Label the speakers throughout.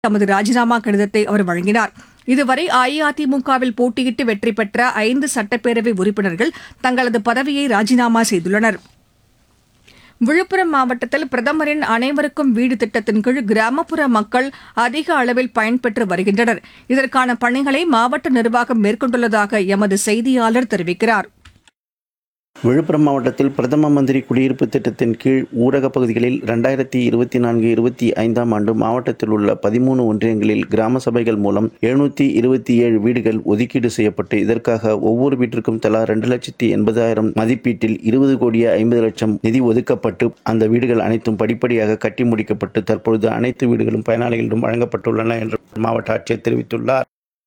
Speaker 1: தமது ராஜினாமா கடிதத்தை அவர் வழங்கினார் இதுவரை அஇஅதிமுகவில் போட்டியிட்டு வெற்றி பெற்ற ஐந்து சட்டப்பேரவை உறுப்பினர்கள் தங்களது பதவியை ராஜினாமா செய்துள்ளனர் விழுப்புரம் மாவட்டத்தில் பிரதமரின் அனைவருக்கும் வீடு திட்டத்தின் கீழ் கிராமப்புற மக்கள் அதிக அளவில் பயன்பெற்று வருகின்றனர் இதற்கான பணிகளை மாவட்ட நிர்வாகம் மேற்கொண்டுள்ளதாக எமது செய்தியாளர் தெரிவிக்கிறார்
Speaker 2: விழுப்புரம் மாவட்டத்தில் பிரதம மந்திரி குடியிருப்பு திட்டத்தின் கீழ் ஊரகப் பகுதிகளில் ரெண்டாயிரத்தி இருபத்தி நான்கு இருபத்தி ஐந்தாம் ஆண்டு மாவட்டத்தில் உள்ள பதிமூணு ஒன்றியங்களில் கிராம சபைகள் மூலம் எழுநூற்றி இருபத்தி ஏழு வீடுகள் ஒதுக்கீடு செய்யப்பட்டு இதற்காக ஒவ்வொரு வீட்டிற்கும் தலா ரெண்டு லட்சத்தி எண்பதாயிரம் மதிப்பீட்டில் இருபது கோடியே ஐம்பது லட்சம் நிதி ஒதுக்கப்பட்டு அந்த வீடுகள் அனைத்தும் படிப்படியாக கட்டி முடிக்கப்பட்டு தற்பொழுது அனைத்து வீடுகளும் பயனாளிகளிடம் வழங்கப்பட்டுள்ளன என்று மாவட்ட ஆட்சியர் தெரிவித்துள்ளார்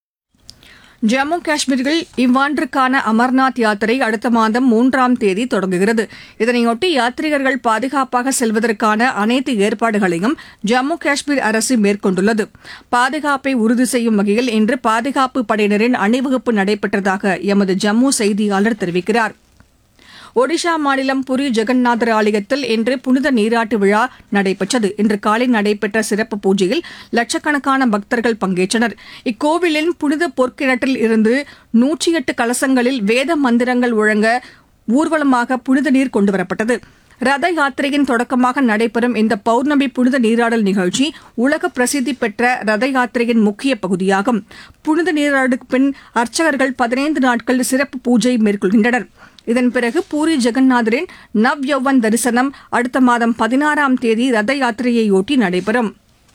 Speaker 1: ஜம்மு காஷ்மீரில் இவ்வாண்டிற்கான அமர்நாத் யாத்திரை அடுத்த மாதம் மூன்றாம் தேதி தொடங்குகிறது இதனையொட்டி யாத்ரீகர்கள் பாதுகாப்பாக செல்வதற்கான அனைத்து ஏற்பாடுகளையும் ஜம்மு காஷ்மீர் அரசு மேற்கொண்டுள்ளது பாதுகாப்பை உறுதி செய்யும் வகையில் இன்று பாதுகாப்பு படையினரின் அணிவகுப்பு நடைபெற்றதாக எமது ஜம்மு செய்தியாளர் தெரிவிக்கிறார் ஒடிஷா மாநிலம் புரி ஜெகந்நாதர் ஆலயத்தில் இன்று புனித நீராட்டு விழா நடைபெற்றது இன்று காலை நடைபெற்ற சிறப்பு பூஜையில் லட்சக்கணக்கான பக்தர்கள் பங்கேற்றனர் இக்கோவிலின் புனித பொற்கிணற்றில் இருந்து நூற்றி எட்டு கலசங்களில் வேத மந்திரங்கள் முழங்க ஊர்வலமாக புனித நீர் கொண்டுவரப்பட்டது ரத யாத்திரையின் தொடக்கமாக நடைபெறும் இந்த பௌர்ணமி புனித நீராடல் நிகழ்ச்சி உலக பிரசித்தி பெற்ற ரத யாத்திரையின் முக்கிய பகுதியாகும் புனித நீராடலுக்கு பின் அர்ச்சகர்கள் பதினைந்து நாட்கள் சிறப்பு பூஜை மேற்கொள்கின்றனர் இதன் பிறகு பூரி ஜெகந்நாதரின் நவ் யௌவன் தரிசனம் அடுத்த மாதம் பதினாறாம் தேதி ரத யாத்திரையையொட்டி நடைபெறும்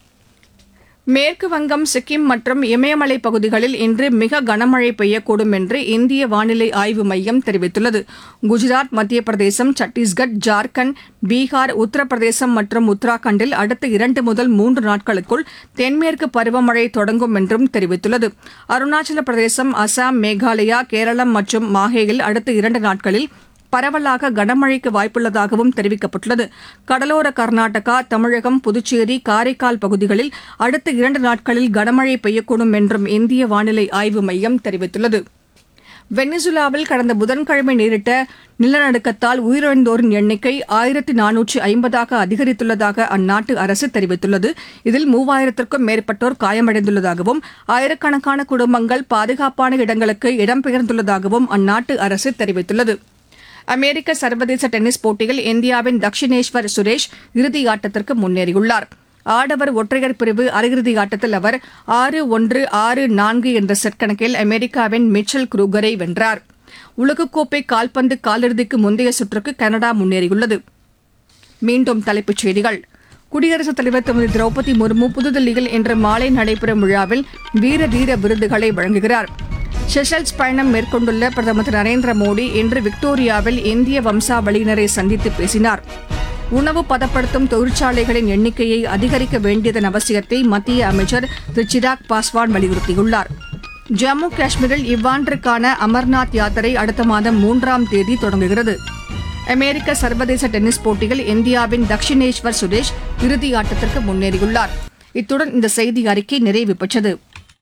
Speaker 1: மேற்கு வங்கம் சிக்கிம் மற்றும் இமயமலை பகுதிகளில் இன்று மிக கனமழை பெய்யக்கூடும் என்று இந்திய வானிலை ஆய்வு மையம் தெரிவித்துள்ளது குஜராத் மத்திய பிரதேசம் சத்தீஸ்கர் ஜார்க்கண்ட் பீகார் உத்தரப்பிரதேசம் மற்றும் உத்தராகண்டில் அடுத்த இரண்டு முதல் மூன்று நாட்களுக்குள் தென்மேற்கு பருவமழை தொடங்கும் என்றும் தெரிவித்துள்ளது அருணாச்சல பிரதேசம் அசாம் மேகாலயா கேரளம் மற்றும் மாஹேயில் அடுத்த இரண்டு நாட்களில் பரவலாக கனமழைக்கு வாய்ப்புள்ளதாகவும் தெரிவிக்கப்பட்டுள்ளது கடலோர கர்நாடகா தமிழகம் புதுச்சேரி காரைக்கால் பகுதிகளில் அடுத்த இரண்டு நாட்களில் கனமழை பெய்யக்கூடும் என்றும் இந்திய வானிலை ஆய்வு மையம் தெரிவித்துள்ளது வெனிசுலாவில் கடந்த புதன்கிழமை நேரிட்ட நிலநடுக்கத்தால் உயிரிழந்தோரின் எண்ணிக்கை ஆயிரத்தி நானூற்று ஐம்பதாக அதிகரித்துள்ளதாக அந்நாட்டு அரசு தெரிவித்துள்ளது இதில் மூவாயிரத்திற்கும் மேற்பட்டோர் காயமடைந்துள்ளதாகவும் ஆயிரக்கணக்கான குடும்பங்கள் பாதுகாப்பான இடங்களுக்கு இடம்பெயர்ந்துள்ளதாகவும் அந்நாட்டு அரசு தெரிவித்துள்ளது அமெரிக்க சர்வதேச டென்னிஸ் போட்டியில் இந்தியாவின் தக்ஷினேஸ்வர் சுரேஷ் இறுதி ஆட்டத்திற்கு முன்னேறியுள்ளார் ஆடவர் ஒற்றையர் பிரிவு அரையிறுதி ஆட்டத்தில் அவர் ஆறு ஒன்று ஆறு நான்கு என்ற செட் கணக்கில் அமெரிக்காவின் மிச்சல் குரூகரை வென்றார் உலகக்கோப்பை கால்பந்து காலிறுதிக்கு முந்தைய சுற்றுக்கு கனடா முன்னேறியுள்ளது மீண்டும் தலைப்புச் செய்திகள் குடியரசுத் தலைவர் திருமதி திரௌபதி முர்மு புதுதில்லியில் இன்று மாலை நடைபெறும் விழாவில் வீர தீர விருதுகளை வழங்குகிறார் செஷல்ஸ் பயணம் மேற்கொண்டுள்ள பிரதமர் திரு நரேந்திர மோடி இன்று விக்டோரியாவில் இந்திய வம்சாவளியினரை சந்தித்து பேசினார் உணவு பதப்படுத்தும் தொழிற்சாலைகளின் எண்ணிக்கையை அதிகரிக்க வேண்டியதன் அவசியத்தை மத்திய அமைச்சர் திரு சிராக் பாஸ்வான் வலியுறுத்தியுள்ளார் ஜம்மு காஷ்மீரில் இவ்வாண்டிற்கான அமர்நாத் யாத்திரை அடுத்த மாதம் மூன்றாம் தேதி தொடங்குகிறது அமெரிக்க சர்வதேச டென்னிஸ் போட்டியில் இந்தியாவின் தக்ஷினேஸ்வர் சுரேஷ் இறுதி ஆட்டத்திற்கு முன்னேறியுள்ளார் இத்துடன் இந்த செய்தி அறிக்கை நிறைவு பெற்றது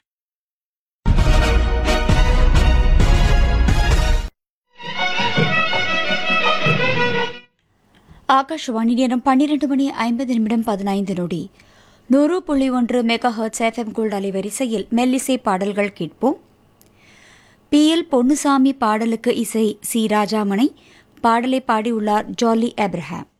Speaker 3: ஆகாஷவாணி நேரம் பன்னிரண்டு மணி ஐம்பது நிமிடம் பதினைந்து நொடி நூறு புள்ளி ஒன்று மெகா ஹர்ட்ஸ் எஃப்எம் கோல்ட் அலைவரிசையில் மெல்லிசை பாடல்கள் கேட்போம் பி எல் பொன்னுசாமி பாடலுக்கு இசை சி ராஜாமணி பாடலை பாடியுள்ளார் ஜாலி எப்ரஹாம்